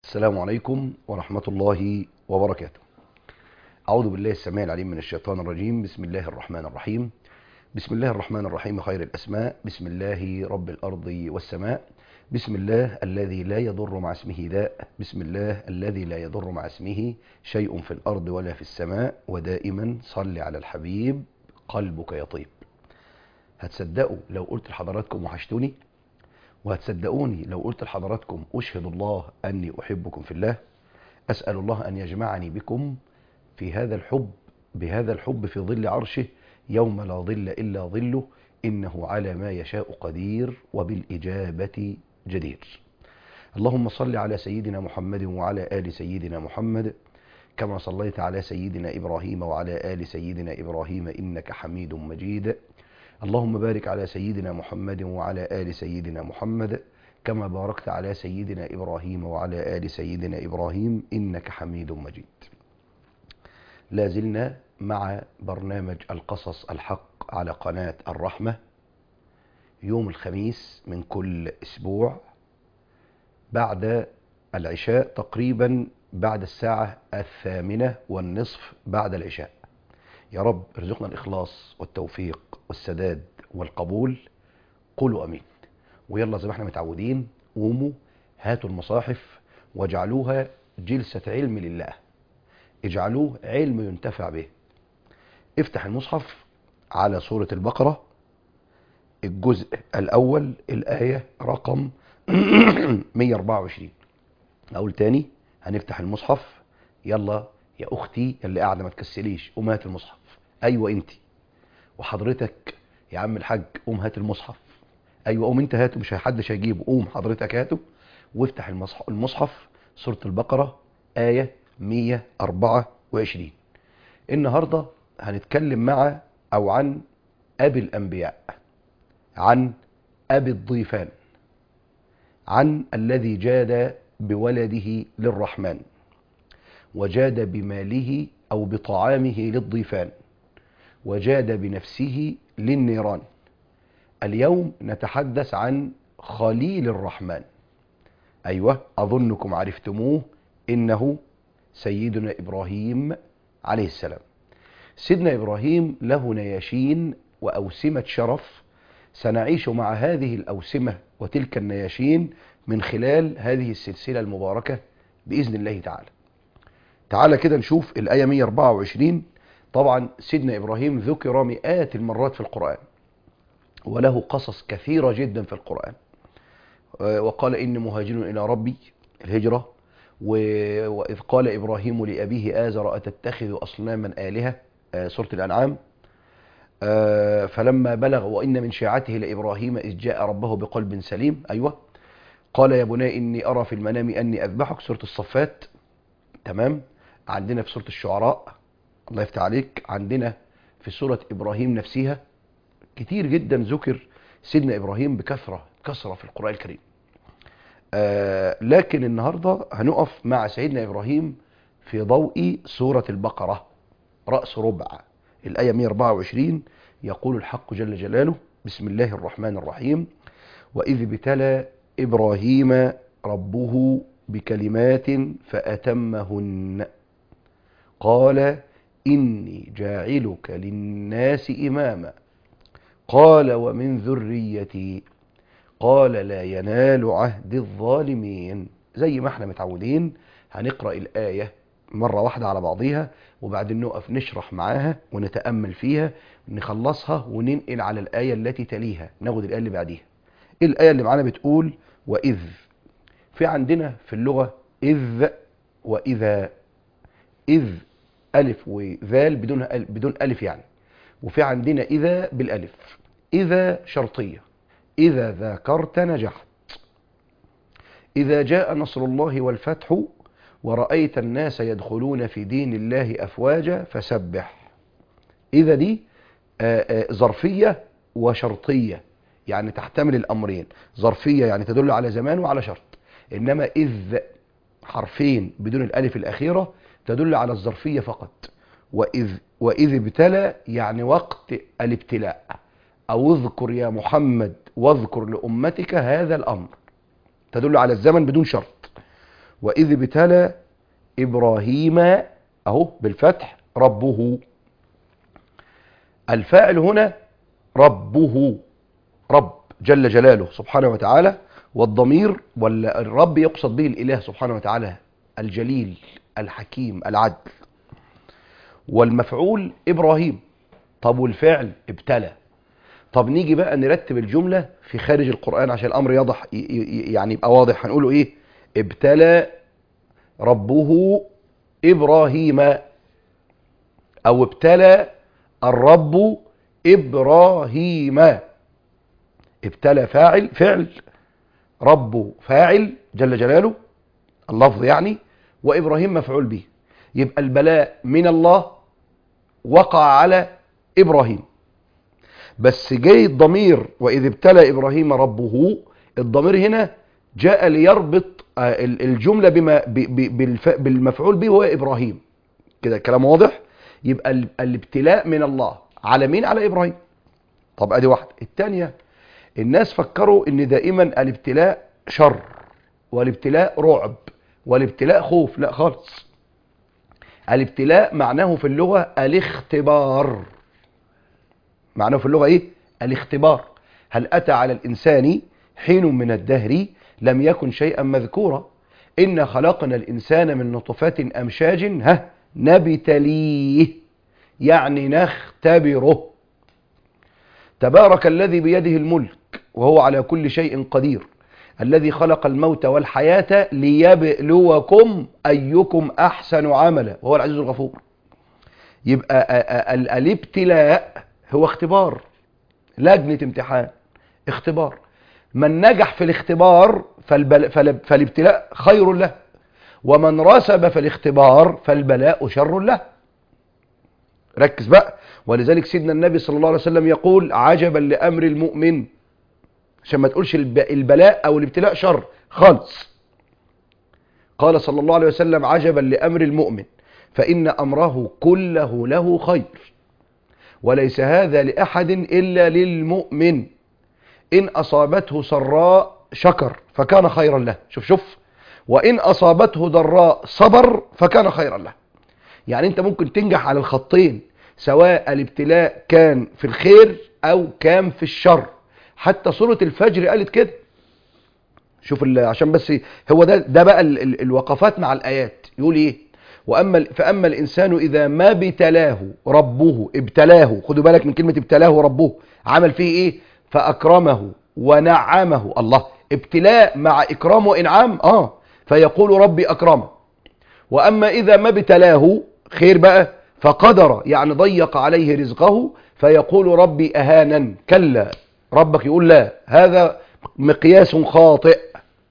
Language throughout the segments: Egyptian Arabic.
السلام عليكم ورحمة الله وبركاته أعوذ بالله السميع العليم من الشيطان الرجيم بسم الله الرحمن الرحيم بسم الله الرحمن الرحيم خير الأسماء بسم الله رب الأرض والسماء بسم الله الذي لا يضر مع اسمه داء بسم الله الذي لا يضر مع اسمه شيء في الأرض ولا في السماء ودائما صل على الحبيب قلبك يطيب هتصدقوا لو قلت لحضراتكم وحشتوني وهتصدقوني لو قلت لحضراتكم أشهد الله أني أحبكم في الله أسأل الله أن يجمعني بكم في هذا الحب بهذا الحب في ظل عرشه يوم لا ظل إلا ظله إنه على ما يشاء قدير وبالإجابة جدير اللهم صل على سيدنا محمد وعلى آل سيدنا محمد كما صليت على سيدنا إبراهيم وعلى آل سيدنا إبراهيم إنك حميد مجيد اللهم بارك على سيدنا محمد وعلى آل سيدنا محمد كما باركت على سيدنا إبراهيم وعلى آل سيدنا إبراهيم إنك حميد مجيد لا زلنا مع برنامج القصص الحق على قناة الرحمة يوم الخميس من كل أسبوع بعد العشاء تقريبا بعد الساعة الثامنة والنصف بعد العشاء يا رب ارزقنا الإخلاص والتوفيق والسداد والقبول قولوا أمين ويلا زي ما احنا متعودين قوموا هاتوا المصاحف واجعلوها جلسة علم لله اجعلوه علم ينتفع به افتح المصحف على سورة البقرة الجزء الأول الآية رقم 124 أقول تاني هنفتح المصحف يلا يا أختي اللي قاعدة ما تكسليش قوم هات المصحف أيوة أنت وحضرتك يا عم الحاج قوم هات المصحف أيوة قوم أنت هاته مش حدش هيجيبه قوم حضرتك هاته وافتح المصحف, المصحف سورة البقرة آية 124 النهاردة هنتكلم مع أو عن أبي الأنبياء عن أبي الضيفان عن الذي جاد بولده للرحمن وجاد بماله أو بطعامه للضيفان وجاد بنفسه للنيران اليوم نتحدث عن خليل الرحمن أيوة أظنكم عرفتموه إنه سيدنا إبراهيم عليه السلام سيدنا إبراهيم له نياشين وأوسمة شرف سنعيش مع هذه الأوسمة وتلك النياشين من خلال هذه السلسلة المباركة بإذن الله تعالى تعالى كده نشوف الآية 124 طبعا سيدنا إبراهيم ذكر مئات المرات في القرآن وله قصص كثيرة جدا في القرآن وقال إني مهاجر إلى ربي الهجرة وإذ قال إبراهيم لأبيه آزر أتتخذ أصناما آلهة سورة الأنعام فلما بلغ وإن من شيعته لإبراهيم إذ جاء ربه بقلب سليم أيوة قال يا بني إني أرى في المنام أني أذبحك سورة الصفات تمام عندنا في سورة الشعراء الله يفتح عليك عندنا في سورة إبراهيم نفسها كتير جدا ذكر سيدنا إبراهيم بكثرة كثرة في القرآن الكريم آه لكن النهاردة هنقف مع سيدنا إبراهيم في ضوء سورة البقرة رأس ربع الآية 124 يقول الحق جل جلاله بسم الله الرحمن الرحيم وإذ ابتلى إبراهيم ربه بكلمات فأتمهن قال إني جاعلك للناس إماما قال ومن ذريتي قال لا ينال عهد الظالمين زي ما احنا متعودين هنقرأ الآية مرة واحدة على بعضيها وبعدين نقف نشرح معاها ونتأمل فيها نخلصها وننقل على الآية التي تليها ناخد الآية اللي بعديها الآية اللي معانا بتقول وإذ في عندنا في اللغة إذ وإذا إذ ألف وذال بدون بدون ألف يعني وفي عندنا إذا بالألف إذا شرطية إذا ذاكرت نجحت إذا جاء نصر الله والفتح ورأيت الناس يدخلون في دين الله أفواجا فسبح إذا دي ظرفية وشرطية يعني تحتمل الأمرين ظرفية يعني تدل على زمان وعلى شرط إنما إذ حرفين بدون الألف الأخيرة تدل على الظرفية فقط وإذ, وإذ ابتلى يعني وقت الابتلاء أو اذكر يا محمد واذكر لأمتك هذا الأمر تدل على الزمن بدون شرط وإذ ابتلى إبراهيم أهو بالفتح ربه الفاعل هنا ربه رب جل جلاله سبحانه وتعالى والضمير والرب يقصد به الإله سبحانه وتعالى الجليل الحكيم العدل والمفعول إبراهيم طب والفعل ابتلى طب نيجي بقى نرتب الجملة في خارج القرآن عشان الأمر يضح يعني يبقى واضح هنقوله إيه ابتلى ربه إبراهيم أو ابتلى الرب إبراهيم ابتلى فاعل فعل رب فاعل جل جلاله اللفظ يعني وإبراهيم مفعول به يبقى البلاء من الله وقع على إبراهيم بس جاي الضمير وإذ ابتلى إبراهيم ربه الضمير هنا جاء ليربط الجملة بما بالمفعول به هو إبراهيم كده كلام واضح يبقى الابتلاء من الله على مين على إبراهيم طب ادي واحدة الثانية الناس فكروا ان دائما الابتلاء شر والابتلاء رعب والابتلاء خوف لا خالص الابتلاء معناه في اللغة الاختبار معناه في اللغة ايه الاختبار هل اتى على الانسان حين من الدهر لم يكن شيئا مذكورا إن خلقنا الإنسان من نطفات أمشاج ها نبتليه يعني نختبره تبارك الذي بيده الملك وهو على كل شيء قدير الذي خلق الموت والحياة ليبلوكم أيكم أحسن عملا وهو العزيز الغفور يبقى الابتلاء هو اختبار لجنة امتحان اختبار من نجح في الاختبار فالبل... فال... فالابتلاء خير له ومن رسب في الاختبار فالبلاء شر له ركز بقى ولذلك سيدنا النبي صلى الله عليه وسلم يقول عجبا لأمر المؤمن عشان ما تقولش البلاء أو الابتلاء شر خالص قال صلى الله عليه وسلم عجبا لأمر المؤمن فإن أمره كله له خير وليس هذا لأحد إلا للمؤمن إن أصابته سراء شكر فكان خيرا له شوف شوف وإن أصابته ضراء صبر فكان خيرا له يعني أنت ممكن تنجح على الخطين سواء الابتلاء كان في الخير أو كان في الشر حتى سورة الفجر قالت كده شوف عشان بس هو ده ده بقى ال ال الوقفات مع الآيات يقول إيه وأما فأما الإنسان إذا ما ابتلاه ربه ابتلاه خدوا بالك من كلمة ابتلاه ربه عمل فيه إيه فأكرمه ونعمه الله ابتلاء مع إكرام وإنعام آه فيقول ربي أكرمه وأما إذا ما ابتلاه خير بقى فقدر يعني ضيق عليه رزقه فيقول ربي أهانا كلا ربك يقول لا هذا مقياس خاطئ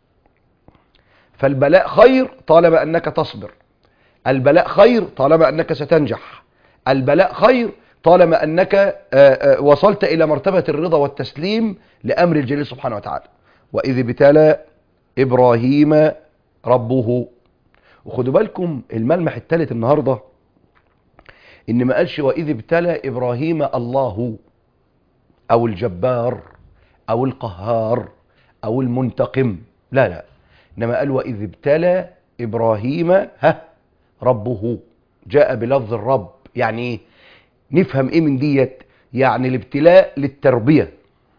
فالبلاء خير طالما أنك تصبر البلاء خير طالما أنك ستنجح البلاء خير طالما أنك وصلت إلى مرتبة الرضا والتسليم لأمر الجليل سبحانه وتعالى وإذ ابتلى إبراهيم ربه وخدوا بالكم الملمح الثالث النهاردة إن ما قالش وإذ ابتلى إبراهيم الله أو الجبار أو القهار أو المنتقم لا لا إنما قال وإذ ابتلى إبراهيم ها ربه جاء بلفظ الرب يعني إيه نفهم ايه من ديت يعني الابتلاء للتربية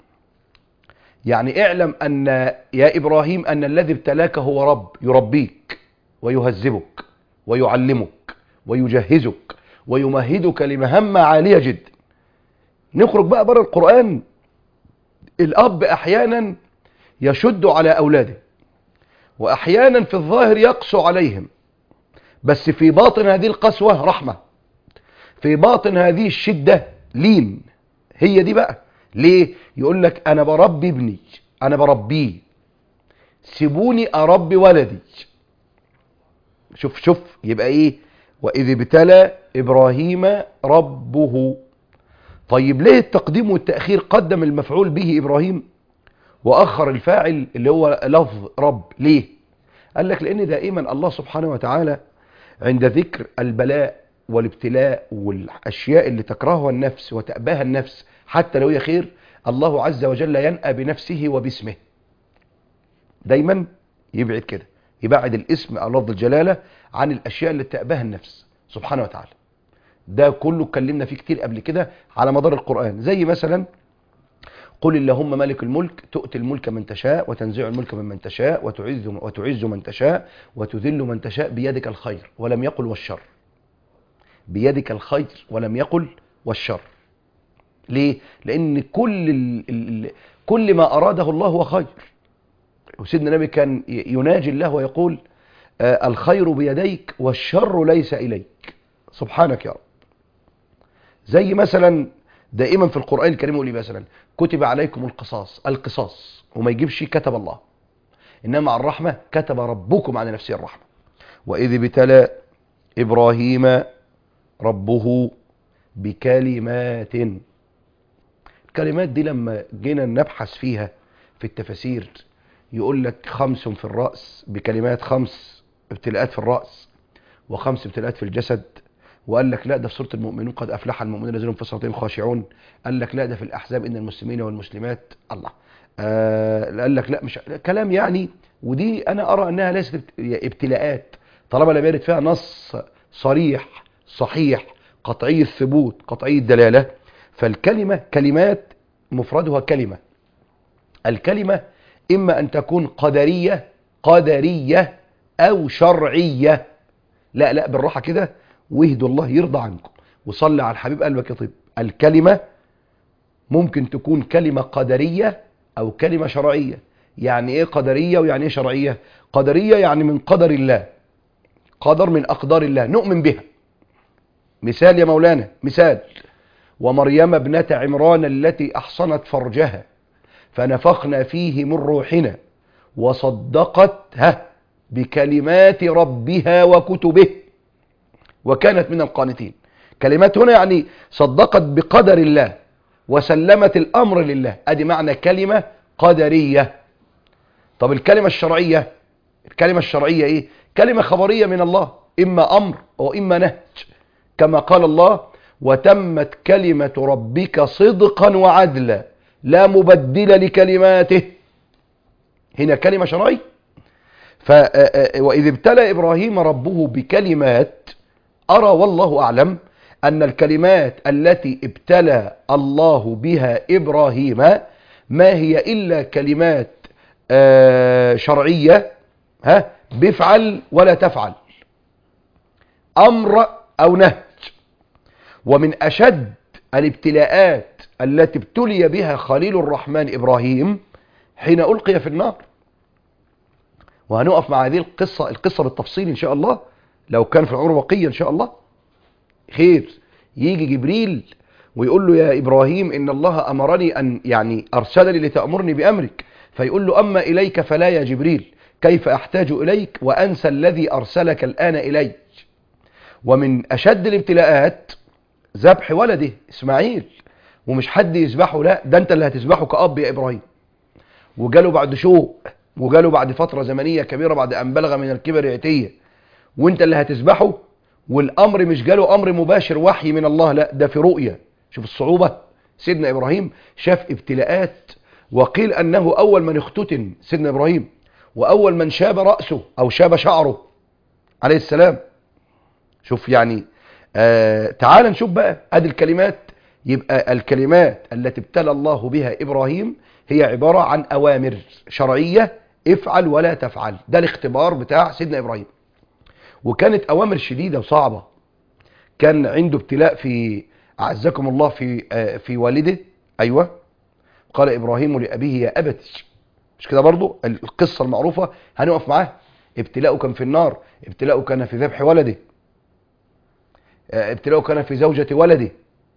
يعني اعلم ان يا ابراهيم ان الذي ابتلاك هو رب يربيك ويهذبك ويعلمك ويجهزك ويمهدك لمهمة عالية جدا نخرج بقى بره القرآن الاب احيانا يشد على اولاده واحيانا في الظاهر يقسو عليهم بس في باطن هذه القسوة رحمة في باطن هذه الشدة لين هي دي بقى ليه يقول لك انا بربي ابني انا بربيه سيبوني اربي ولدي شوف شوف يبقى ايه واذ ابتلى ابراهيم ربه طيب ليه التقديم والتأخير قدم المفعول به ابراهيم واخر الفاعل اللي هو لفظ رب ليه قال لك لان دائما الله سبحانه وتعالى عند ذكر البلاء والابتلاء والأشياء اللي تكرهها النفس وتأباها النفس حتى لو هي خير الله عز وجل ينأى بنفسه وباسمه دايما يبعد كده يبعد الاسم او لفظ الجلاله عن الاشياء اللي تأباها النفس سبحانه وتعالى ده كله اتكلمنا فيه كتير قبل كده على مدار القرآن زي مثلا قل اللهم مالك الملك تؤتي الملك من تشاء وتنزع الملك ممن تشاء وتعز وتعز من تشاء وتذل من تشاء بيدك الخير ولم يقل والشر بيدك الخير ولم يقل والشر ليه لان كل ال ال كل ما اراده الله هو خير وسيدنا النبي كان يناجي الله ويقول آه الخير بيديك والشر ليس اليك سبحانك يا رب زي مثلا دائما في القرآن الكريم يقول لي مثلا كتب عليكم القصاص القصاص وما يجيبش كتب الله إنما على الرحمة كتب ربكم على نفسه الرحمة وإذ ابتلى إبراهيم ربه بكلمات الكلمات دي لما جينا نبحث فيها في التفاسير يقول لك خمس في الرأس بكلمات خمس ابتلاءات في الرأس وخمس ابتلاءات في الجسد وقال لك لا ده في سوره المؤمنون قد افلح المؤمنون الذين في صلاتهم خاشعون قال لك لا ده في الاحزاب ان المسلمين والمسلمات الله آه قال لك لا مش كلام يعني ودي انا ارى انها ليست ابتلاءات طالما لم يرد فيها نص صريح صحيح قطعي الثبوت قطعي الدلاله فالكلمه كلمات مفردها كلمه الكلمه اما ان تكون قدريه قدريه او شرعيه لا لا بالراحه كده واهدوا الله يرضى عنكم وصلي على الحبيب قلبك يا طيب الكلمة ممكن تكون كلمة قدرية أو كلمة شرعية يعني إيه قدرية ويعني إيه شرعية قدرية يعني من قدر الله قدر من أقدار الله نؤمن بها مثال يا مولانا مثال ومريم ابنة عمران التي أحصنت فرجها فنفخنا فيه من روحنا وصدقتها بكلمات ربها وكتبه وكانت من القانتين كلمات هنا يعني صدقت بقدر الله وسلمت الأمر لله أدي معنى كلمة قدرية طب الكلمة الشرعية الكلمة الشرعية إيه كلمة خبرية من الله إما أمر وإما نهج كما قال الله وتمت كلمة ربك صدقا وعدلا لا مبدل لكلماته هنا كلمة شرعية ف وإذ ابتلى إبراهيم ربه بكلمات أرى والله أعلم أن الكلمات التي ابتلى الله بها إبراهيم ما هي إلا كلمات شرعية ها بفعل ولا تفعل أمر أو نهج ومن أشد الابتلاءات التي ابتلي بها خليل الرحمن إبراهيم حين ألقي في النار وهنقف مع هذه القصة القصة بالتفصيل إن شاء الله لو كان في العمر بقية إن شاء الله خير يجي جبريل ويقول له يا إبراهيم إن الله أمرني أن يعني أرسلني لتأمرني بأمرك فيقول له أما إليك فلا يا جبريل كيف أحتاج إليك وأنسى الذي أرسلك الآن إلي ومن أشد الابتلاءات ذبح ولده إسماعيل ومش حد يذبحه لا ده أنت اللي هتذبحه كأب يا إبراهيم وجاله بعد شوق وجاله بعد فترة زمنية كبيرة بعد أن بلغ من الكبر عتية وانت اللي هتذبحه والامر مش جاله امر مباشر وحي من الله لا ده في رؤية شوف الصعوبة سيدنا ابراهيم شاف ابتلاءات وقيل انه اول من اختتن سيدنا ابراهيم واول من شاب رأسه او شاب شعره عليه السلام شوف يعني آه تعال نشوف بقى ادي الكلمات يبقى الكلمات التي ابتلى الله بها ابراهيم هي عبارة عن اوامر شرعية افعل ولا تفعل ده الاختبار بتاع سيدنا ابراهيم وكانت أوامر شديدة وصعبة كان عنده ابتلاء في أعزكم الله في في والده أيوة قال إبراهيم لأبيه يا أبت مش كده برضو القصة المعروفة هنقف معاه ابتلاءه كان في النار ابتلاءه كان في ذبح ولده ابتلاءه كان في زوجة ولده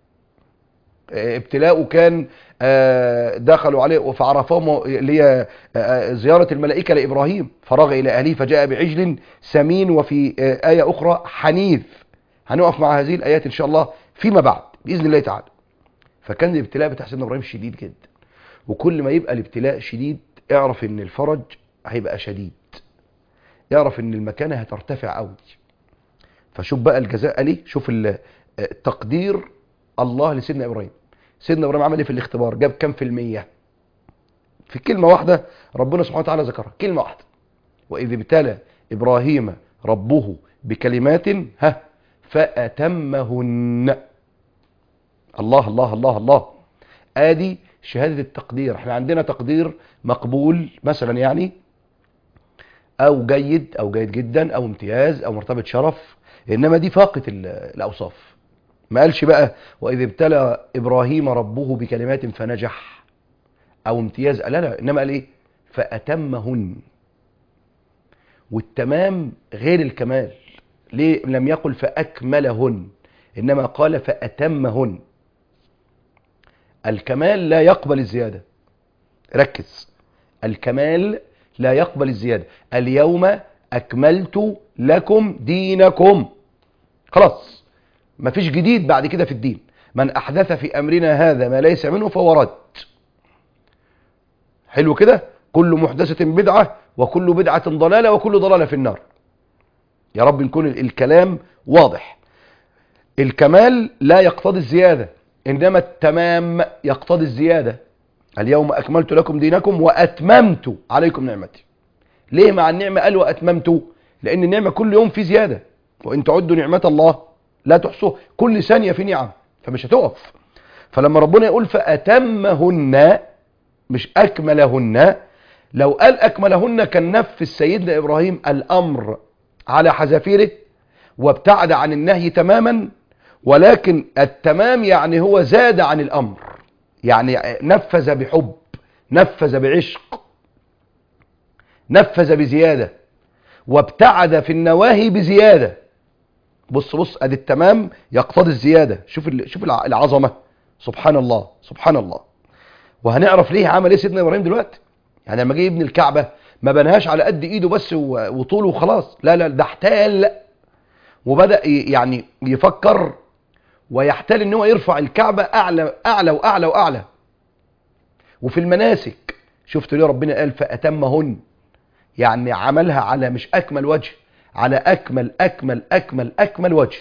ابتلاءه كان دخلوا عليه فعرفهم اللي هي زيارة الملائكة لإبراهيم فرغ إلى أهله فجاء بعجل سمين وفي آية أخرى حنيذ هنقف مع هذه الآيات إن شاء الله فيما بعد بإذن الله تعالى فكان الابتلاء بتاع سيدنا إبراهيم شديد جدا وكل ما يبقى الابتلاء شديد اعرف ان الفرج هيبقى شديد اعرف ان المكانة هترتفع قوي فشوف بقى الجزاء ليه شوف تقدير الله لسيدنا إبراهيم سيدنا ابراهيم عمل ايه في الاختبار جاب كام في المية في كلمة واحدة ربنا سبحانه وتعالى ذكرها كلمة واحدة وإذ ابتلى إبراهيم ربه بكلمات ها فأتمهن الله الله الله الله ادي شهادة التقدير احنا عندنا تقدير مقبول مثلا يعني او جيد او جيد جدا او امتياز او مرتبة شرف انما دي فاقة ال- الاوصاف ما قالش بقى واذ ابتلى ابراهيم ربه بكلمات فنجح او امتياز لا لا انما قال ايه فاتمهن والتمام غير الكمال ليه لم يقل فاكملهن انما قال فاتمهن الكمال لا يقبل الزيادة ركز الكمال لا يقبل الزيادة اليوم أكملت لكم دينكم خلاص مفيش جديد بعد كده في الدين من أحدث في أمرنا هذا ما ليس منه فهو رد حلو كده كل محدثة بدعة وكل بدعة ضلالة وكل ضلالة في النار يا رب نكون الكلام واضح الكمال لا يقتضي الزيادة إنما التمام يقتضي الزيادة اليوم أكملت لكم دينكم وأتممت عليكم نعمتي ليه مع النعمة قال وأتممت لأن النعمة كل يوم في زيادة وإن تعدوا نعمة الله لا تحصوها كل ثانية في نعم فمش هتقف فلما ربنا يقول فأتمهن مش أكملهن لو قال أكملهن كان نفذ سيدنا إبراهيم الأمر على حذافيره وابتعد عن النهي تماما ولكن التمام يعني هو زاد عن الأمر يعني نفذ بحب نفذ بعشق نفذ بزيادة وابتعد في النواهي بزيادة بص بص ادي التمام يقتضي الزيادة شوف ال- شوف الع- العظمة سبحان الله سبحان الله وهنعرف ليه عمل ايه سيدنا ابراهيم دلوقتي يعني لما جه يبني الكعبة ما بناهاش على قد ايده بس و- وطوله وخلاص لا لا ده احتال وبدأ ي- يعني يفكر ويحتال ان هو يرفع الكعبة اعلى اعلى واعلى واعلى وفي المناسك شفتوا ليه ربنا قال فاتمهن يعني عملها على مش اكمل وجه على اكمل اكمل اكمل اكمل وجه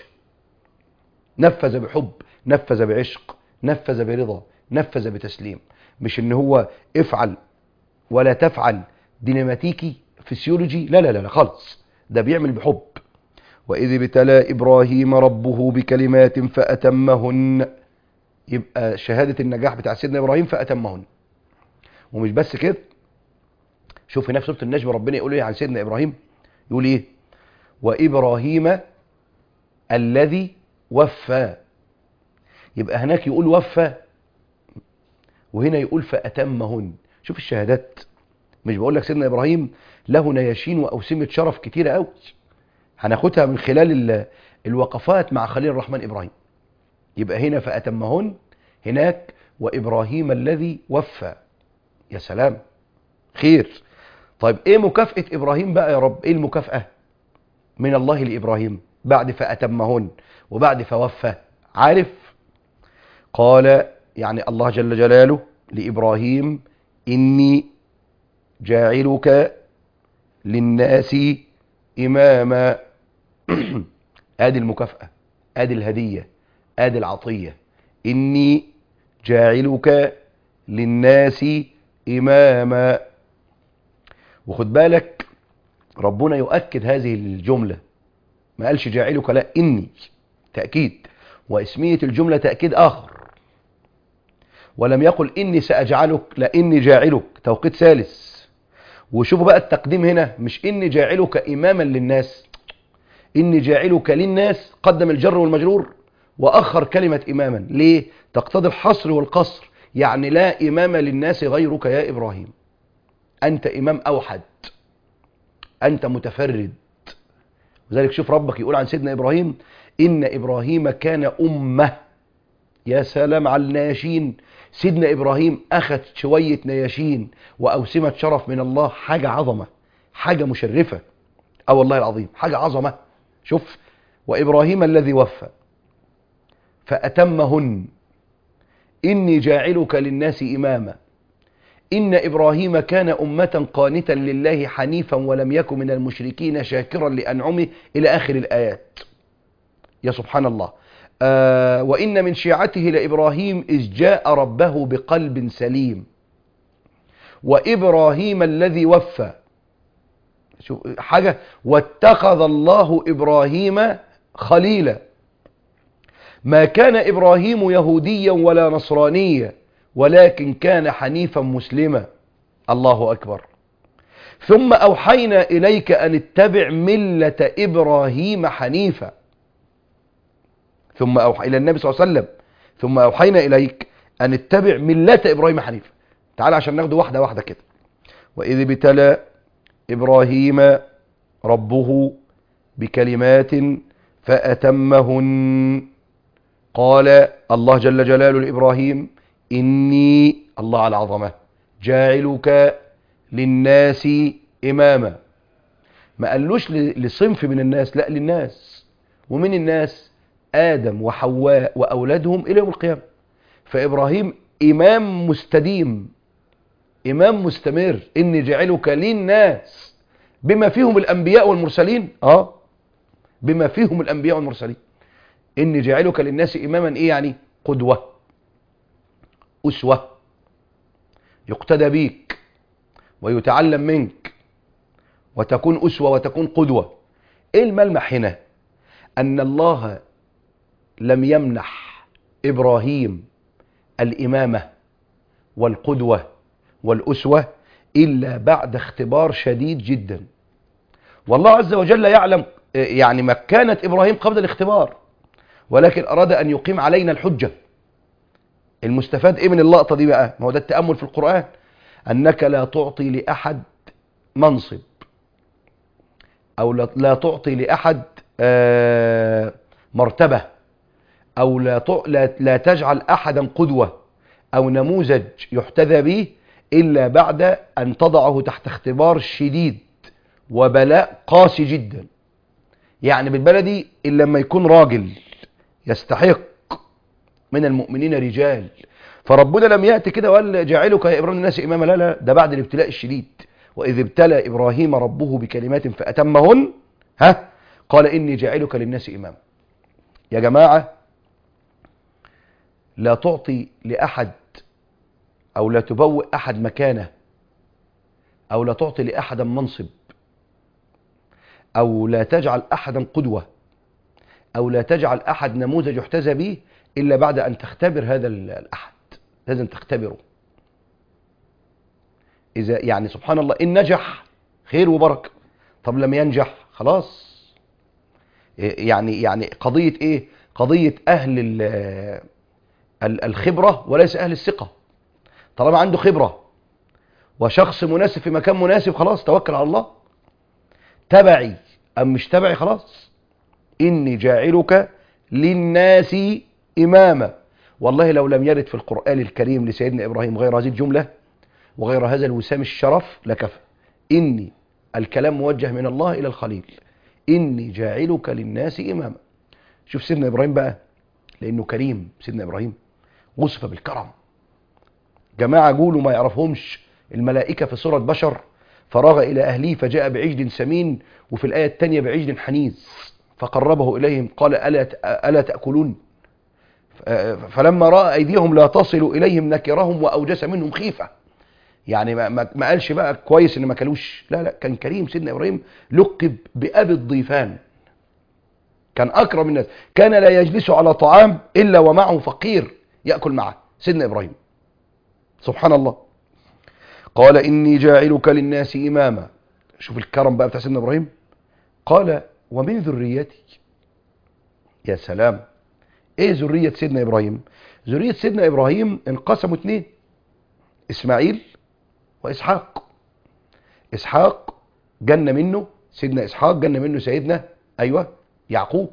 نفذ بحب نفذ بعشق نفذ برضا نفذ بتسليم مش ان هو افعل ولا تفعل ديناماتيكي فسيولوجي لا لا لا لا خالص ده بيعمل بحب وإذ ابتلى إبراهيم ربه بكلمات فأتمهن يبقى شهادة النجاح بتاع سيدنا إبراهيم فأتمهن ومش بس كده شوف هنا في سورة النجم ربنا يقول ايه عن سيدنا إبراهيم يقول ايه وإبراهيم الذي وفى يبقى هناك يقول وفى وهنا يقول فأتمهن شوف الشهادات مش بقول لك سيدنا إبراهيم له نياشين وأوسمة شرف كتيرة قوي هناخدها من خلال ال- الوقفات مع خليل الرحمن إبراهيم يبقى هنا فأتمهن هناك وإبراهيم الذي وفى يا سلام خير طيب ايه مكافأة إبراهيم بقى يا رب ايه المكافأة من الله لإبراهيم بعد فأتمهن وبعد فوفى عارف قال يعني الله جل جلاله لإبراهيم إني جاعلك للناس إماما ادي المكافأة ادي الهدية ادي العطية إني جاعلك للناس إماما وخد بالك ربنا يؤكد هذه الجملة ما قالش جاعلك لا إني تأكيد واسمية الجملة تأكيد آخر ولم يقل إني سأجعلك لا إني جاعلك توقيت ثالث وشوفوا بقى التقديم هنا مش إني جاعلك إماما للناس إني جاعلك للناس قدم الجر والمجرور وأخر كلمة إماما ليه؟ تقتضي الحصر والقصر يعني لا إمام للناس غيرك يا إبراهيم أنت إمام أوحد أنت متفرد وذلك شوف ربك يقول عن سيدنا إبراهيم إن إبراهيم كان أمة يا سلام على النياشين سيدنا إبراهيم أخذ شوية نياشين وأوسمة شرف من الله حاجة عظمة حاجة مشرفة أه والله العظيم حاجة عظمة شوف وإبراهيم الذي وفى فأتمهن إني جاعلك للناس إماما إن إبراهيم كان أمة قانتا لله حنيفا ولم يكن من المشركين شاكرا لأنعمه إلى آخر الآيات يا سبحان الله آه وإن من شيعته لإبراهيم إذ جاء ربه بقلب سليم وإبراهيم الذي وفى شوف حاجة واتخذ الله إبراهيم خليلا ما كان إبراهيم يهوديا ولا نصرانيا ولكن كان حنيفا مسلما الله أكبر ثم أوحينا إليك أن اتبع ملة إبراهيم حنيفا ثم أوحى إلى النبي صلى الله عليه وسلم ثم أوحينا إليك أن اتبع ملة إبراهيم حنيفا تعال عشان ناخده واحدة واحدة كده وإذ ابتلى إبراهيم ربه بكلمات فأتمهن قال الله جل جلاله لإبراهيم إني الله على عظمه جاعلك للناس إماما ما قالوش لصنف من الناس لا للناس ومن الناس آدم وحواء وأولادهم إلى يوم القيامة فإبراهيم إمام مستديم إمام مستمر إني جعلك للناس بما فيهم الأنبياء والمرسلين آه بما فيهم الأنبياء والمرسلين إني جعلك للناس إماما إيه يعني قدوة أسوة يقتدى بيك ويتعلم منك وتكون أسوة وتكون قدوة إيه الملمح هنا أن الله لم يمنح إبراهيم الإمامة والقدوة والأسوة إلا بعد اختبار شديد جدا والله عز وجل يعلم يعني مكانة إبراهيم قبل الاختبار ولكن أراد أن يقيم علينا الحجة المستفاد إيه من اللقطة دي بقى ما هو ده التأمل في القرآن أنك لا تعطي لأحد منصب أو لا تعطي لأحد مرتبة أو لا لا تجعل أحدا قدوة أو نموذج يحتذى به إلا بعد أن تضعه تحت اختبار شديد وبلاء قاسي جدا يعني بالبلدي إلا لما يكون راجل يستحق من المؤمنين رجال فربنا لم يأتي كده وقال جعلك يا إبراهيم الناس إماما لا لا ده بعد الابتلاء الشديد وإذ ابتلى إبراهيم ربه بكلمات فأتمهن ها قال إني جاعلك للناس إماما يا جماعة لا تعطي لأحد أو لا تبوئ أحد مكانه أو لا تعطي لأحد منصب أو لا تجعل أحدا قدوة أو لا تجعل أحد نموذج يحتذى به إلا بعد أن تختبر هذا الأحد لازم تختبره إذا يعني سبحان الله إن نجح خير وبركة طب لم ينجح خلاص يعني يعني قضية إيه قضية أهل الخبرة وليس أهل الثقة طالما عنده خبرة وشخص مناسب في مكان مناسب خلاص توكل على الله تبعي أم مش تبعي خلاص إني جاعلك للناس إماما والله لو لم يرد في القرآن الكريم لسيدنا إبراهيم غير هذه الجملة وغير هذا الوسام الشرف لكفى إني الكلام موجه من الله إلى الخليل إني جاعلك للناس إماما شوف سيدنا إبراهيم بقى لأنه كريم سيدنا إبراهيم وصف بالكرم جماعة قولوا ما يعرفهمش الملائكة في صورة بشر فراغ إلى أهليه فجاء بعجل سمين وفي الآية الثانية بعجل حنيز فقربه إليهم قال ألا, ألا تأكلون فلما رأى أيديهم لا تصل إليهم نكرهم وأوجس منهم خيفة يعني ما, ما قالش بقى كويس إن ما كلوش لا لا كان كريم سيدنا إبراهيم لقب بأبي الضيفان كان أكرم الناس كان لا يجلس على طعام إلا ومعه فقير يأكل معه سيدنا إبراهيم سبحان الله قال إني جاعلك للناس إماما شوف الكرم بقى بتاع سيدنا إبراهيم قال ومن ذريتي يا سلام ايه ذرية سيدنا إبراهيم ذرية سيدنا إبراهيم انقسموا اتنين إسماعيل وإسحاق إسحاق جن منه سيدنا إسحاق جن منه سيدنا أيوة يعقوب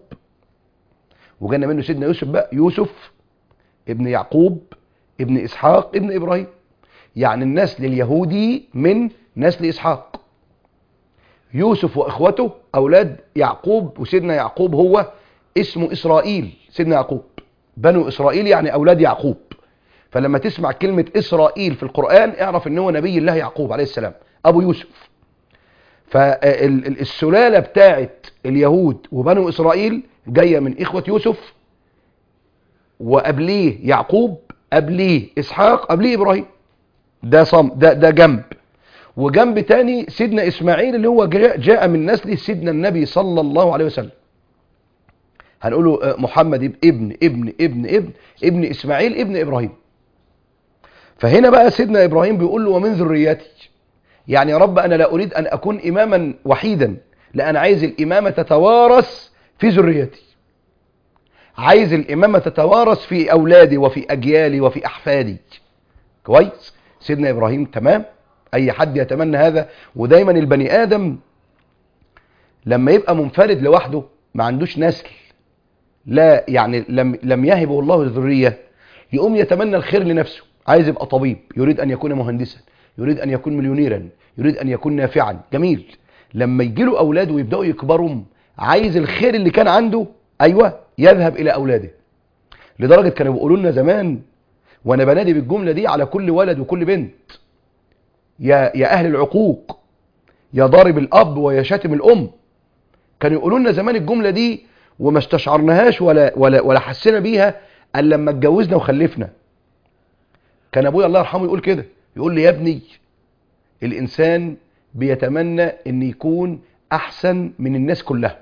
وجن منه سيدنا يوسف بقى يوسف ابن يعقوب ابن إسحاق ابن إبراهيم يعني النسل اليهودي من نسل إسحاق يوسف وإخوته أولاد يعقوب وسيدنا يعقوب هو اسمه إسرائيل سيدنا يعقوب بنو إسرائيل يعني أولاد يعقوب فلما تسمع كلمة إسرائيل في القرآن اعرف ان هو نبي الله يعقوب عليه السلام أبو يوسف فالسلالة بتاعت اليهود وبنو إسرائيل جاية من إخوة يوسف وقبليه يعقوب قبليه إسحاق قبليه إبراهيم ده صم ده, ده جنب وجنب تاني سيدنا إسماعيل اللي هو جاء جاء من نسل سيدنا النبي صلى الله عليه وسلم هنقوله آه، محمد ابن ابن ابن ابن ابن إسماعيل ابن إبراهيم فهنا بقى سيدنا إبراهيم بيقول له ومن ذريتي يعني يا رب أنا لا أريد أن أكون إماما وحيدا لا أنا عايز الإمامة تتوارث في ذريتي عايز الإمامة تتوارث في أولادي وفي أجيالي وفي أحفادي كويس سيدنا إبراهيم تمام أي حد يتمنى هذا ودايما البني آدم لما يبقى منفرد لوحده ما عندوش نسل لا يعني لم لم يهبه الله الذرية يقوم يتمنى الخير لنفسه عايز يبقى طبيب يريد أن يكون مهندسا يريد أن يكون مليونيرا يريد أن يكون نافعا جميل لما يجي له أولاده ويبدأوا يكبروا عايز الخير اللي كان عنده أيوة يذهب إلى أولاده لدرجة كانوا بيقولوا لنا زمان وأنا بنادي بالجملة دي على كل ولد وكل بنت يا يا أهل العقوق يا ضارب الأب ويا شاتم الأم كانوا يقولوا لنا زمان الجملة دي وما استشعرناهاش ولا ولا ولا حسينا بيها الا لما اتجوزنا وخلفنا كان ابويا الله يرحمه يقول كده يقول لي يا ابني الانسان بيتمنى ان يكون احسن من الناس كلها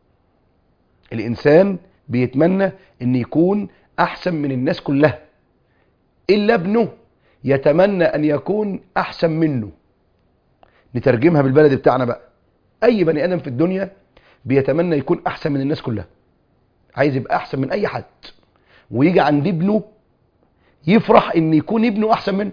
الانسان بيتمنى ان يكون احسن من الناس كلها الا ابنه يتمنى ان يكون احسن منه نترجمها بالبلد بتاعنا بقى اي بني ادم في الدنيا بيتمنى يكون احسن من الناس كلها عايز يبقى احسن من اي حد ويجي عند ابنه يفرح ان يكون ابنه احسن منه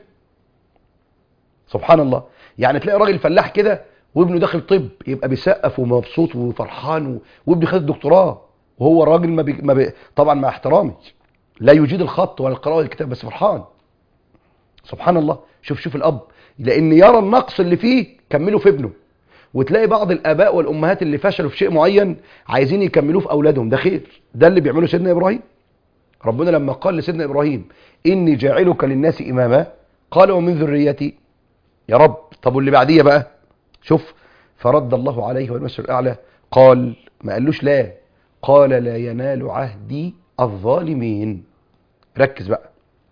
سبحان الله يعني تلاقي راجل فلاح كده وابنه داخل طب يبقى بيسقف ومبسوط وفرحان و... وابنه خد دكتوراه وهو راجل ما, بي... ما بي... طبعا مع احترامي لا يجيد الخط ولا القراءه ولا الكتاب بس فرحان سبحان الله شوف شوف الاب لان يرى النقص اللي فيه كمله في ابنه وتلاقي بعض الاباء والامهات اللي فشلوا في شيء معين عايزين يكملوه في اولادهم ده خير ده اللي بيعمله سيدنا ابراهيم ربنا لما قال لسيدنا ابراهيم اني جاعلك للناس اماما قال ومن ذريتي يا رب طب واللي بعديه بقى شوف فرد الله عليه والمثل الاعلى قال ما قالوش لا قال لا ينال عهدي الظالمين ركز بقى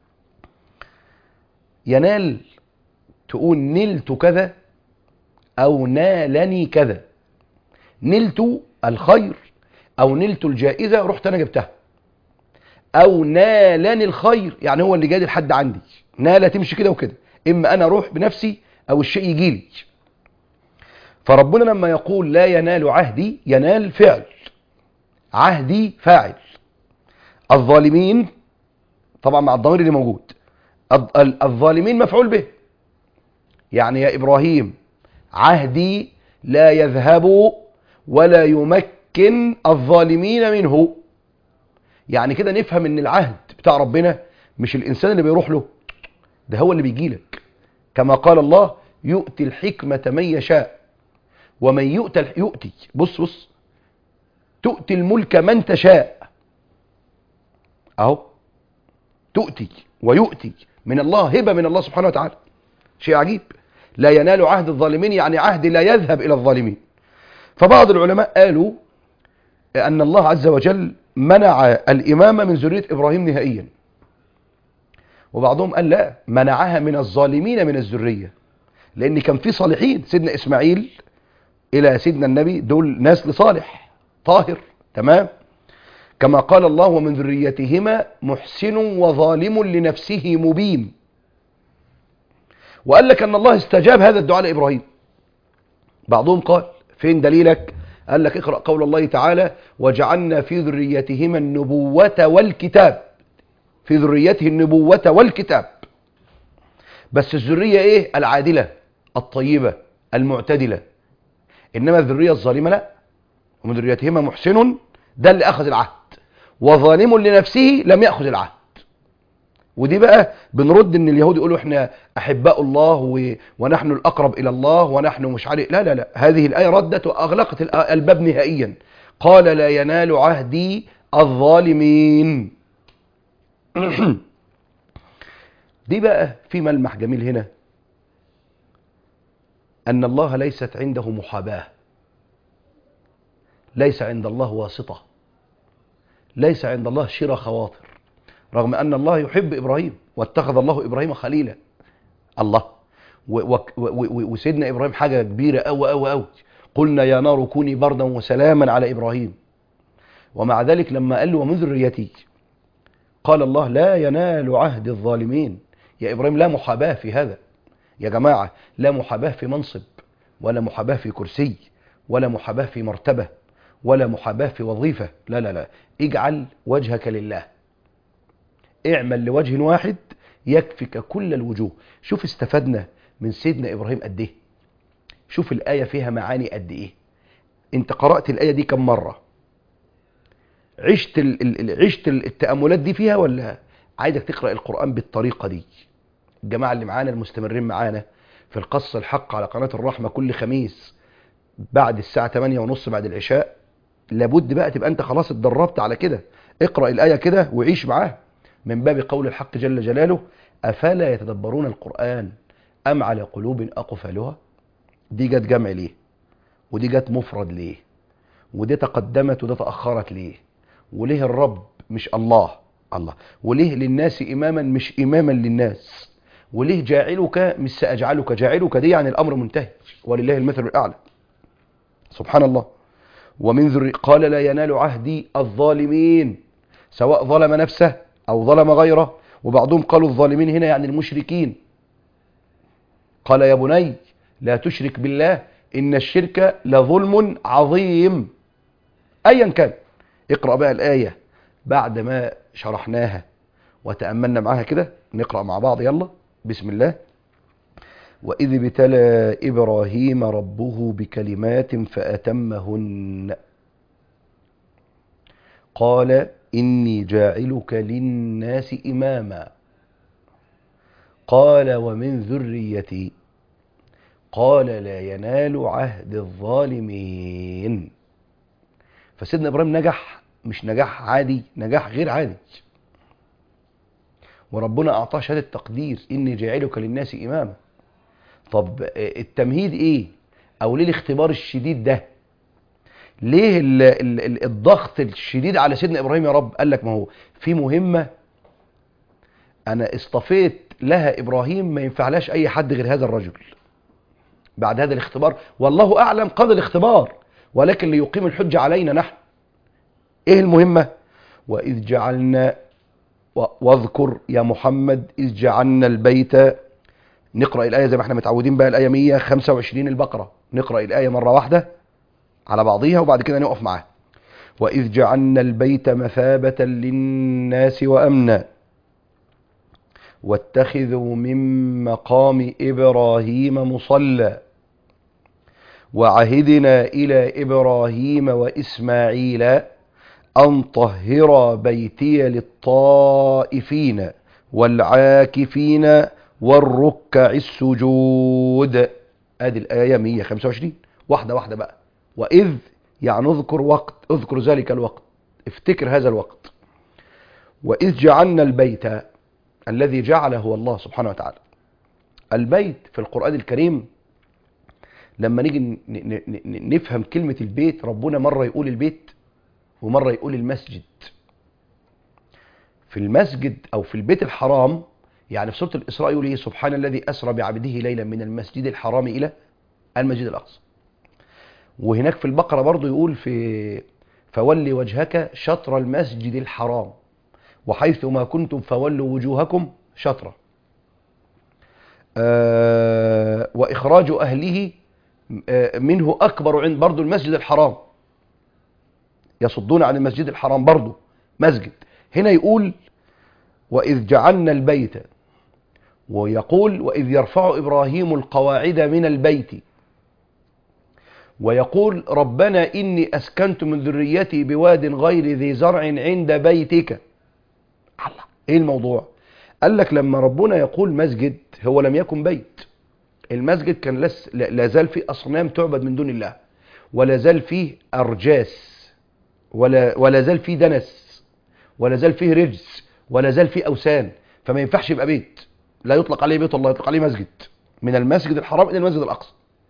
ينال تقول نلت كذا او نالني كذا نلت الخير او نلت الجائزة رحت انا جبتها او نالني الخير يعني هو اللي جاي لحد عندي نالة تمشي كده وكده اما انا اروح بنفسي او الشيء يجي لي فربنا لما يقول لا ينال عهدي ينال فعل عهدي فاعل الظالمين طبعا مع الضمير اللي موجود الظالمين مفعول به يعني يا ابراهيم عهدي لا يذهب ولا يمكن الظالمين منه يعني كده نفهم ان العهد بتاع ربنا مش الانسان اللي بيروح له ده هو اللي بيجي لك كما قال الله يؤتي الحكمة من يشاء ومن يؤتى يؤتي بص بص تؤتي الملك من تشاء اهو تؤتي ويؤتي من الله هبة من الله سبحانه وتعالى شيء عجيب لا ينال عهد الظالمين يعني عهد لا يذهب إلى الظالمين فبعض العلماء قالوا أن الله عز وجل منع الإمامة من ذرية إبراهيم نهائيا وبعضهم قال لا منعها من الظالمين من الذرية لأن كان في صالحين سيدنا إسماعيل إلى سيدنا النبي دول ناس لصالح طاهر تمام كما قال الله ومن ذريتهما محسن وظالم لنفسه مبين وقال لك أن الله استجاب هذا الدعاء لإبراهيم بعضهم قال فين دليلك قال لك اقرأ قول الله تعالى وجعلنا في ذريتهما النبوة والكتاب في ذريته النبوة والكتاب بس الذرية ايه العادلة الطيبة المعتدلة انما الذرية الظالمة لا ومن ذريتهما محسن ده اللي اخذ العهد وظالم لنفسه لم يأخذ العهد ودي بقى بنرد ان اليهود يقولوا احنا احباء الله و... ونحن الاقرب الى الله ونحن مش عارف لا لا لا هذه الايه ردت واغلقت الباب نهائيا قال لا ينال عهدي الظالمين دي بقى في ملمح جميل هنا ان الله ليست عنده محاباه ليس عند الله واسطه ليس عند الله شرى خواطر رغم أن الله يحب إبراهيم واتخذ الله إبراهيم خليلا الله و- و- و- وسيدنا ابراهيم حاجه كبيره قوي قوي قوي قلنا يا نار كوني بردا وسلاما على ابراهيم ومع ذلك لما قال له ومن ذريتي قال الله لا ينال عهد الظالمين يا ابراهيم لا محاباه في هذا يا جماعه لا محاباه في منصب ولا محاباه في كرسي ولا محاباه في مرتبه ولا محاباه في وظيفه لا لا لا اجعل وجهك لله اعمل لوجه واحد يكفك كل الوجوه شوف استفدنا من سيدنا ابراهيم قد ايه شوف الايه فيها معاني قد ايه انت قرات الايه دي كم مره عشت ال ال ال- عشت ال- التاملات دي فيها ولا عايزك تقرا القران بالطريقه دي الجماعه اللي معانا المستمرين معانا في القص الحق على قناه الرحمه كل خميس بعد الساعه 8 ونص بعد العشاء لابد بقى تبقى انت خلاص اتدربت على كده اقرا الايه كده وعيش معاها من باب قول الحق جل جلاله افلا يتدبرون القران ام على قلوب اقفالها دي جت جمع ليه ودي جت مفرد ليه ودي تقدمت وده تاخرت ليه وليه الرب مش الله الله وليه للناس اماما مش اماما للناس وليه جاعلك مش ساجعلك جاعلك دي يعني الامر منتهي ولله المثل الاعلى سبحان الله ومن ذري قال لا ينال عهدي الظالمين سواء ظلم نفسه او ظلم غيره وبعضهم قالوا الظالمين هنا يعني المشركين قال يا بني لا تشرك بالله ان الشرك لظلم عظيم ايا كان اقرا بقى الايه بعد ما شرحناها وتاملنا معاها كده نقرا مع بعض يلا بسم الله واذ ابتلى ابراهيم ربه بكلمات فاتمهن قال اني جاعلك للناس اماما قال ومن ذريتي قال لا ينال عهد الظالمين فسيدنا ابراهيم نجح مش نجاح عادي نجاح غير عادي وربنا اعطاه شهاده تقدير اني جاعلك للناس اماما طب التمهيد ايه او ليه الاختبار الشديد ده ليه ال ال ال الضغط الشديد على سيدنا ابراهيم يا رب قال لك ما هو في مهمه انا اصطفيت لها ابراهيم ما ينفعلاش اي حد غير هذا الرجل بعد هذا الاختبار والله اعلم قدر الاختبار ولكن ليقيم الحجه علينا نحن ايه المهمه واذ جعلنا و- واذكر يا محمد اذ جعلنا البيت نقرا الايه زي ما احنا متعودين بقى الايه 125 البقره نقرا الايه مره واحده على بعضيها وبعد كده نقف معاها واذ جعلنا البيت مثابه للناس وامنا واتخذوا من مقام ابراهيم مصلى وعهدنا الى ابراهيم واسماعيل ان طهرا بيتي للطائفين والعاكفين والركع السجود ادي الايه 125 واحده واحده بقى واذ يعني اذكر وقت اذكر ذلك الوقت افتكر هذا الوقت واذ جعلنا البيت الذي جعله هو الله سبحانه وتعالى البيت في القرآن الكريم لما نيجي ن- ن- ن- نفهم كلمة البيت ربنا مرة يقول البيت ومرة يقول المسجد في المسجد أو في البيت الحرام يعني في سورة الإسراء يقول إيه سبحان الذي أسرى بعبده ليلا من المسجد الحرام إلى المسجد الأقصى وهناك في البقرة برضو يقول في فولي وجهك شطر المسجد الحرام وحيث ما كنتم فولوا وجوهكم شطرة آه وإخراج أهله آه منه أكبر عند برضو المسجد الحرام يصدون عن المسجد الحرام برضو مسجد هنا يقول وإذ جعلنا البيت ويقول وإذ يرفع إبراهيم القواعد من البيت ويقول ربنا إني أسكنت من ذريتي بواد غير ذي زرع عند بيتك الله ايه الموضوع قال لك لما ربنا يقول مسجد هو لم يكن بيت المسجد كان لس لا زال فيه اصنام تعبد من دون الله ولا زال فيه ارجاس ولا ولا زال فيه دنس ولا زال فيه رجس ولا زال فيه اوثان فما ينفعش يبقى بيت لا يطلق عليه بيت الله يطلق عليه مسجد من المسجد الحرام الى المسجد الاقصى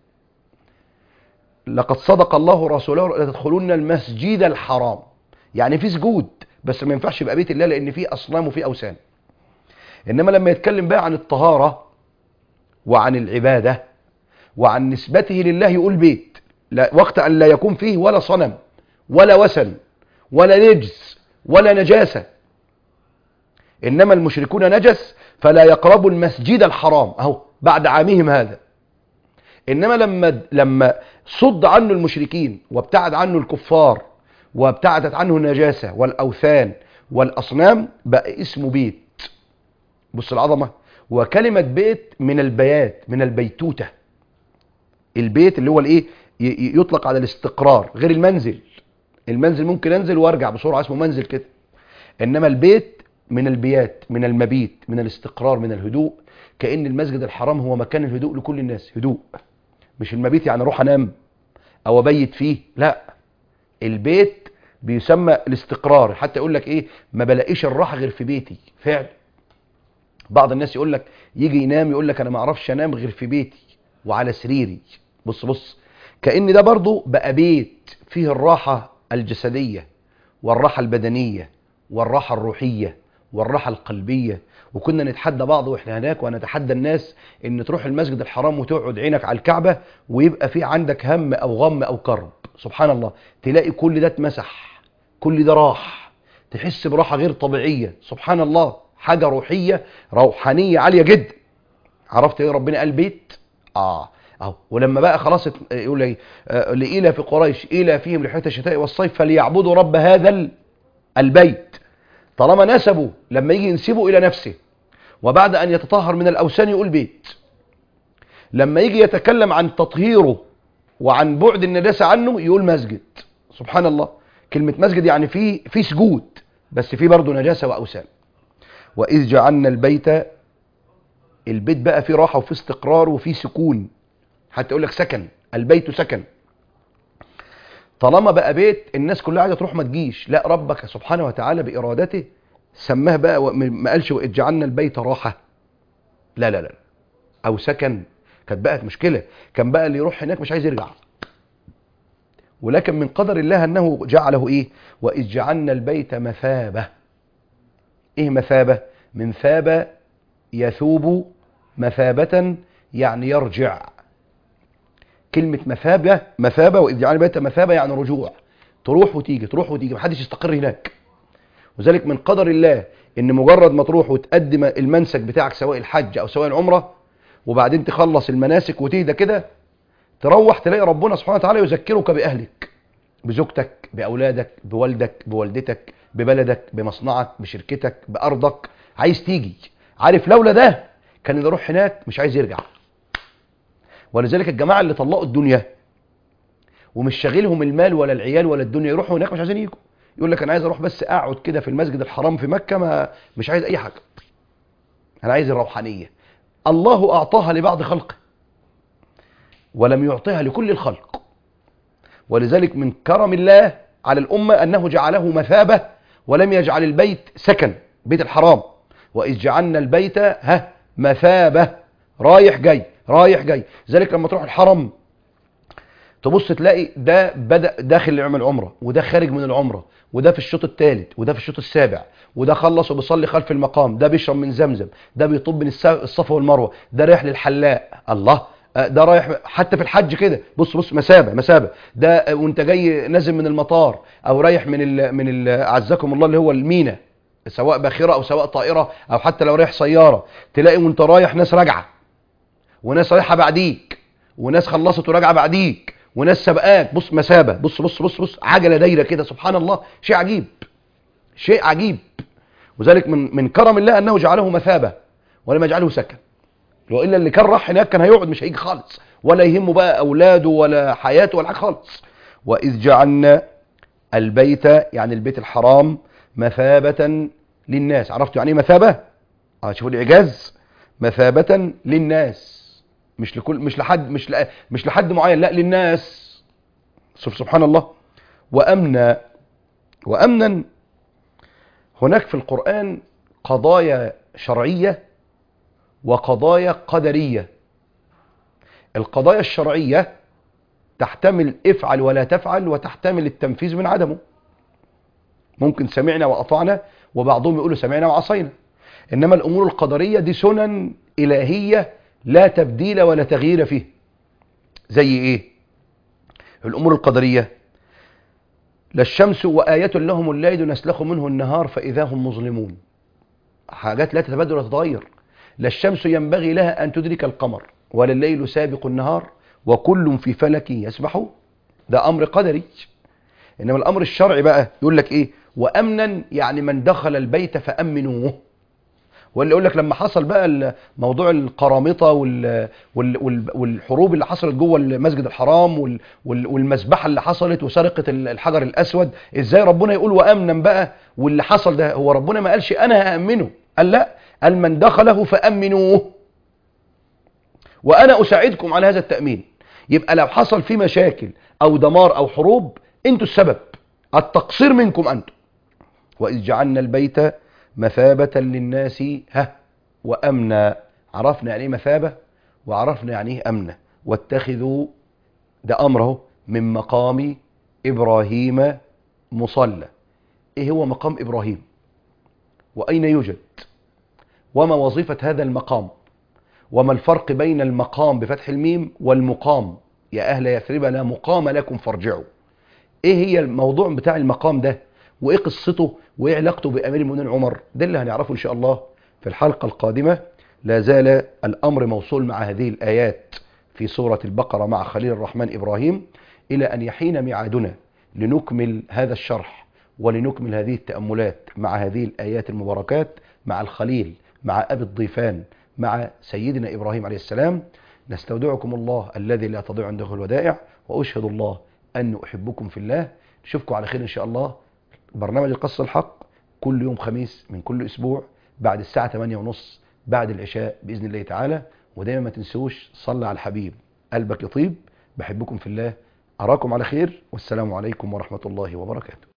لقد صدق الله رسوله لتدخلون المسجد الحرام يعني في سجود بس ما ينفعش يبقى بيت الله لان فيه اصنام وفيه اوثان انما لما يتكلم بقى عن الطهاره وعن العبادة وعن نسبته لله يقول بيت لا وقت أن لا يكون فيه ولا صنم ولا وسن ولا نجس ولا نجاسة إنما المشركون نجس فلا يقربوا المسجد الحرام أهو بعد عامهم هذا إنما لما لما صد عنه المشركين وابتعد عنه الكفار وابتعدت عنه النجاسة والأوثان والأصنام بقى اسمه بيت بص العظمة وكلمة بيت من البيات من البيتوتة البيت اللي هو الايه ي- يطلق على الاستقرار غير المنزل المنزل ممكن انزل وارجع بسرعة اسمه منزل كده انما البيت من البيات من المبيت من الاستقرار من الهدوء كأن المسجد الحرام هو مكان الهدوء لكل الناس هدوء مش المبيت يعني اروح انام او ابيت فيه لا البيت بيسمى الاستقرار حتى يقول لك ايه ما بلاقيش الراحه غير في بيتي فعلا بعض الناس يقول لك يجي ينام يقول لك انا ما اعرفش انام غير في بيتي وعلى سريري بص بص كأن ده برضو بقى بيت فيه الراحة الجسدية والراحة البدنية والراحة الروحية والراحة القلبية وكنا نتحدى بعض واحنا هناك ونتحدى الناس ان تروح المسجد الحرام وتقعد عينك على الكعبة ويبقى في عندك هم او غم او كرب سبحان الله تلاقي كل ده اتمسح كل ده راح تحس براحة غير طبيعية سبحان الله حاجة روحية روحانية عالية جدا عرفت ايه ربنا قال بيت اه اهو ولما بقى خلاص ات- يقول ايه آه، لإيلا في قريش إيلا فيهم رحلة الشتاء والصيف فليعبدوا رب هذا ال- البيت طالما نسبوا لما يجي ينسبوا إلى نفسه وبعد أن يتطهر من الأوثان يقول بيت لما يجي يتكلم عن تطهيره وعن بعد النجاسة عنه يقول مسجد سبحان الله كلمة مسجد يعني في في سجود بس في برضه نجاسة وأوثان وإذ جعلنا البيت البيت بقى فيه راحة وفيه استقرار وفيه سكون حتى يقول لك سكن البيت سكن طالما بقى بيت الناس كلها عايزه تروح ما تجيش لا ربك سبحانه وتعالى بإرادته سماه بقى و- ما قالش وإذ جعلنا البيت راحة لا لا لا أو سكن كانت بقت مشكلة كان بقى اللي يروح هناك مش عايز يرجع ولكن من قدر الله أنه جعله إيه وإذ جعلنا البيت مثابة إيه مثابة من ثاب يثوب مثابة يعني يرجع كلمة مثابة مثابة وإذ جعلنا البيت مثابة يعني رجوع تروح وتيجي تروح وتيجي محدش يستقر هناك وذلك من قدر الله ان مجرد ما تروح وتقدم المنسك بتاعك سواء الحج او سواء العمره وبعدين تخلص المناسك وتهدى كده تروح تلاقي ربنا سبحانه وتعالى يذكرك باهلك بزوجتك باولادك بوالدك بوالدتك ببلدك بمصنعك بشركتك بارضك عايز تيجي عارف لولا ده كان اللي يروح هناك مش عايز يرجع ولذلك الجماعه اللي طلقوا الدنيا ومش شاغلهم المال ولا العيال ولا الدنيا يروحوا هناك مش عايزين يجوا يقول لك انا عايز اروح بس اقعد كده في المسجد الحرام في مكه ما مش عايز اي حاجه انا عايز الروحانيه الله اعطاها لبعض خلقه ولم يعطيها لكل الخلق ولذلك من كرم الله على الامه انه جعله مثابه ولم يجعل البيت سكن بيت الحرام واذ جعلنا البيت ها مثابه رايح جاي رايح جاي ذلك لما تروح الحرم تبص تلاقي ده بدأ داخل يعمل عمرة وده خارج من العمرة وده في الشوط الثالث وده في الشوط السابع وده خلص وبيصلي خلف المقام ده بيشرب من زمزم ده بيطب من الس- الصفا والمروة ده رايح للحلاق الله آه، ده رايح حتى في الحج كده بص بص مسابة مسابة ده آه، وانت جاي نازل من المطار او رايح من ال من ال اعزكم الله اللي هو المينا سواء باخرة او سواء طائرة او حتى لو رايح سيارة تلاقي وانت رايح ناس راجعة وناس رايحه بعديك وناس خلصت وراجعه بعديك وناس سبقاك بص مسابه بص بص بص بص عجله دايره كده سبحان الله شيء عجيب شيء عجيب وذلك من من كرم الله انه جعله مثابه ولم يجعله سكن والا اللي كان راح هناك كان هيقعد مش هيجي خالص ولا يهمه بقى اولاده ولا حياته ولا حاجه خالص واذ جعلنا البيت يعني البيت الحرام مثابه للناس عرفتوا يعني ايه مثابه اه شوفوا الاعجاز مثابه للناس مش لكل مش لحد مش ل... مش لحد معين لا للناس شوف سبحان الله وامنا وامنا هناك في القرآن قضايا شرعية وقضايا قدرية القضايا الشرعية تحتمل افعل ولا تفعل وتحتمل التنفيذ من عدمه ممكن سمعنا وأطعنا وبعضهم يقولوا سمعنا وعصينا إنما الأمور القدرية دي سنن إلهية لا تبديل ولا تغيير فيه زي ايه الامور القدريه لا الشمس وآية لهم الليل نسلخ منه النهار فإذا هم مظلمون حاجات لا تتبدل ولا تتغير لا الشمس ينبغي لها أن تدرك القمر ولا الليل سابق النهار وكل في فلك يسبحون ده أمر قدري إنما الأمر الشرعي بقى يقول لك إيه وأمنا يعني من دخل البيت فأمنوه واللي يقول لك لما حصل بقى موضوع القرامطة وال وال وال والحروب اللي حصلت جوه المسجد الحرام وال وال والمذبحة اللي حصلت وسرقة الحجر الأسود ازاي ربنا يقول وأمنا بقى واللي حصل ده هو ربنا ما قالش أنا هأمنه قال لا قال من دخله فأمنوه وأنا أساعدكم على هذا التأمين يبقى لو حصل في مشاكل أو دمار أو حروب انتوا السبب التقصير منكم أنتم وإذ جعلنا البيت مثابة للناس ها وأمنا عرفنا يعني ايه مثابة وعرفنا يعني ايه أمنة واتخذوا ده أمره من مقام إبراهيم مصلى ايه هو مقام إبراهيم وأين يوجد وما وظيفة هذا المقام وما الفرق بين المقام بفتح الميم والمقام يا أهل يثرب لا مقام لكم فارجعوا ايه هي الموضوع بتاع المقام ده وايه قصته وايه علاقته بامير المؤمنين عمر ده اللي هنعرفه ان شاء الله في الحلقة القادمة لا زال الامر موصول مع هذه الايات في سورة البقرة مع خليل الرحمن ابراهيم الى ان يحين ميعادنا لنكمل هذا الشرح ولنكمل هذه التأملات مع هذه الايات المباركات مع الخليل مع ابي الضيفان مع سيدنا ابراهيم عليه السلام نستودعكم الله الذي لا تضيع عنده الودائع واشهد الله ان احبكم في الله نشوفكم على خير ان شاء الله برنامج القص الحق كل يوم خميس من كل اسبوع بعد الساعة 8 ونص بعد العشاء بإذن الله تعالى ودايما ما تنسوش صلى على الحبيب قلبك يطيب بحبكم في الله أراكم على خير والسلام عليكم ورحمة الله وبركاته